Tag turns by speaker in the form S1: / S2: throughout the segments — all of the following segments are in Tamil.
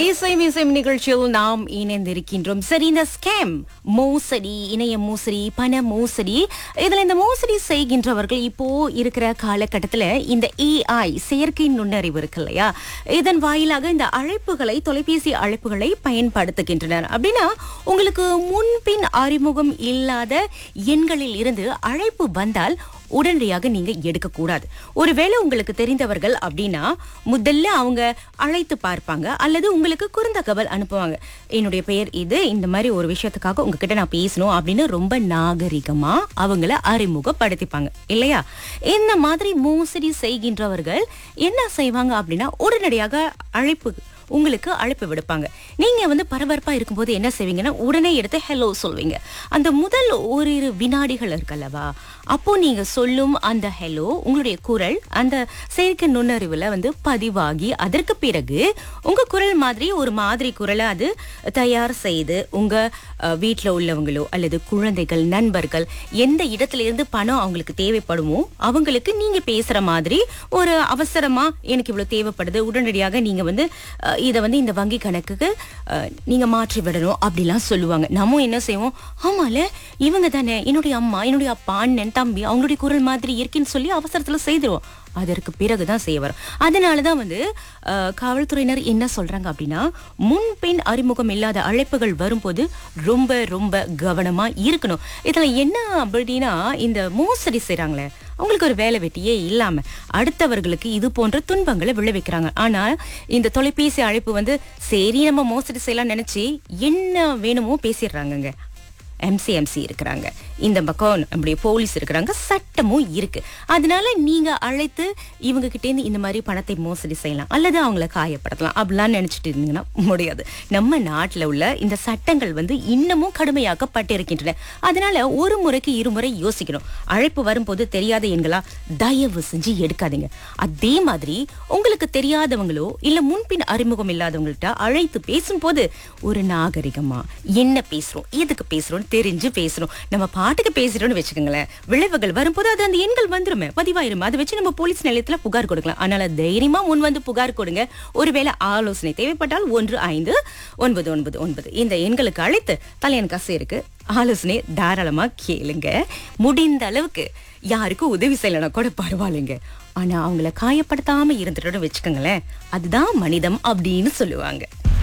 S1: இசை மிசைம் நிகழ்ச்சியில் நாம் இணைந்திருக்கின்றோம் சரி இந்த ஸ்கேம் மோசடி இணைய மோசடி பண மோசடி இதுல இந்த மோசடி செய்கின்றவர்கள் இப்போ இருக்கிற காலகட்டத்துல இந்த ஏஐ செயற்கை நுண்ணறிவு இருக்கு இல்லையா இதன் வாயிலாக இந்த அழைப்புகளை தொலைபேசி அழைப்புகளை பயன்படுத்துகின்றனர் அப்படின்னா உங்களுக்கு முன்பின் அறிமுகம் இல்லாத எண்களில் இருந்து அழைப்பு வந்தால் உடனடியாக நீங்க எடுக்கக்கூடாது ஒருவேளை உங்களுக்கு தெரிந்தவர்கள் அப்படின்னா முதல்ல அவங்க அழைத்து பார்ப்பாங்க அல்லது உங்களுக்கு குறுந்தகவல் அனுப்புவாங்க என்னுடைய பெயர் இது இந்த மாதிரி ஒரு விஷயத்துக்காக உங்ககிட்ட நான் பேசணும் அப்படின்னு ரொம்ப நாகரிகமா அவங்கள அறிமுகப்படுத்திப்பாங்க இல்லையா இந்த மாதிரி மோசடி செய்கின்றவர்கள் என்ன செய்வாங்க அப்படின்னா உடனடியாக அழைப்பு உங்களுக்கு அழைப்பு விடுப்பாங்க நீங்க வந்து பரபரப்பா இருக்கும்போது என்ன செய்வீங்கன்னா உடனே எடுத்து ஹலோ சொல்வீங்க அந்த முதல் ஓரிரு வினாடிகள் இருக்கல்லவா அப்போ நீங்க சொல்லும் அந்த ஹலோ உங்களுடைய குரல் அந்த செயற்கை நுண்ணறிவுல வந்து பதிவாகி அதற்கு பிறகு உங்க குரல் மாதிரி ஒரு மாதிரி குரலை அது தயார் செய்து உங்க அஹ், வீட்ல உள்ளவங்களோ அல்லது குழந்தைகள் நண்பர்கள் எந்த இடத்துல இருந்து பணம் அவங்களுக்கு தேவைப்படுமோ அவங்களுக்கு நீங்க பேசுற மாதிரி ஒரு அவசரமா எனக்கு இவ்வளவு தேவைப்படுது உடனடியாக நீங்க வந்து அஹ், இத வந்து இந்த வங்கி கணக்குக்கு அஹ், நீங்க மாற்றி விடணும் அப்படிலாம் சொல்லுவாங்க நம்ம என்ன செய்வோம் ஆமால இவங்க தானே என்னுடைய அம்மா என்னுடைய அப்பா அண்ணன் தம்பி அவங்களுடைய குரல் மாதிரி இருக்குன்னு சொல்லி அவசரத்துல செய்திருவோம் அதற்கு பிறகுதான் செய்ய வரும் அதனாலதான் வந்து அஹ், காவல்துறையினர் என்ன சொல்றாங்க அப்படின்னா முன்பின் அறிமுகம் இல்லாத அழைப்புகள் வரும்போது ரொம்ப ரொம்ப கவனமா இருக்கணும் இதுல என்ன அப்படின்னா இந்த மோசடி செய்றாங்களே அவங்களுக்கு ஒரு வேலை வெட்டியே இல்லாம அடுத்தவர்களுக்கு இது போன்ற துன்பங்களை விளைவிக்கிறாங்க ஆனா இந்த தொலைபேசி அழைப்பு வந்து சரி நம்ம மோசடி செய்யலாம் நினைச்சு என்ன வேணுமோ பேசிடுறாங்கங்க எம்சிஎம்சி இருக்கிறாங்க இந்த பக்கம் நம்முடைய போலீஸ் இருக்கிறாங்க சட்டமும் இருக்கு அதனால நீங்க அழைத்து இவங்க கிட்ட இருந்து இந்த மாதிரி பணத்தை மோசடி செய்யலாம் அல்லது அவங்கள காயப்படுத்தலாம் அப்படிலாம் நினைச்சிட்டு இருந்தீங்கன்னா முடியாது நம்ம நாட்டுல உள்ள இந்த சட்டங்கள் வந்து இன்னமும் கடுமையாக்கப்பட்டு இருக்கின்றன அதனால ஒரு முறைக்கு இருமுறை யோசிக்கணும் அழைப்பு வரும்போது தெரியாத எண்களா தயவு செஞ்சு எடுக்காதீங்க அதே மாதிரி உங்களுக்கு தெரியாதவங்களோ இல்ல முன்பின் அறிமுகம் இல்லாதவங்கள்ட்ட அழைத்து பேசும்போது ஒரு நாகரிகமா என்ன பேசுறோம் எதுக்கு பேசுறோம் தெரிஞ்சு பேசுறோம் நம்ம பாட்டுக்கு பேசுறோம்னு வச்சுக்கோங்களேன் விளைவுகள் வரும்போது அது அந்த எண்கள் வந்துருமே பதிவாயிருமே அதை வச்சு நம்ம போலீஸ் நிலையத்துல புகார் கொடுக்கலாம் அதனால தைரியமா முன் வந்து புகார் கொடுங்க ஒருவேளை ஆலோசனை தேவைப்பட்டால் ஒன்று ஐந்து ஒன்பது ஒன்பது ஒன்பது இந்த எண்களுக்கு அழைத்து தலையன் காசு இருக்கு ஆலோசனை தாராளமா கேளுங்க முடிந்த அளவுக்கு யாருக்கும் உதவி செய்யலைன்னா கூட பரவாயில்லைங்க ஆனா அவங்கள காயப்படுத்தாம இருந்துட்டோம்னு வச்சுக்கோங்களேன் அதுதான் மனிதம் அப்படின்னு சொல்லுவாங்க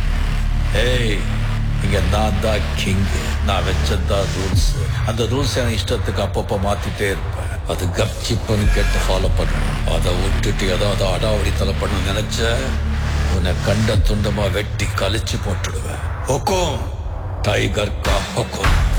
S2: ஏய் இங்க நான் தான் கிங் நான் வச்சதான் ரூல்ஸ் அந்த ரூல்ஸ் என் இஷ்டத்துக்கு அப்பப்போ மாத்திட்டே இருப்பேன் அது கப்சிப்புன்னு கேட்டு ஃபாலோ பண்ணணும் அதை விட்டுட்டு ஏதாவது அடாவடித்தலை பண்ண நினைச்ச உன்னை கண்ட துண்டமா வெட்டி கழிச்சு போட்டுடுவேன் ஹொக்கோம் டைகர் கா ஹொக்கோம்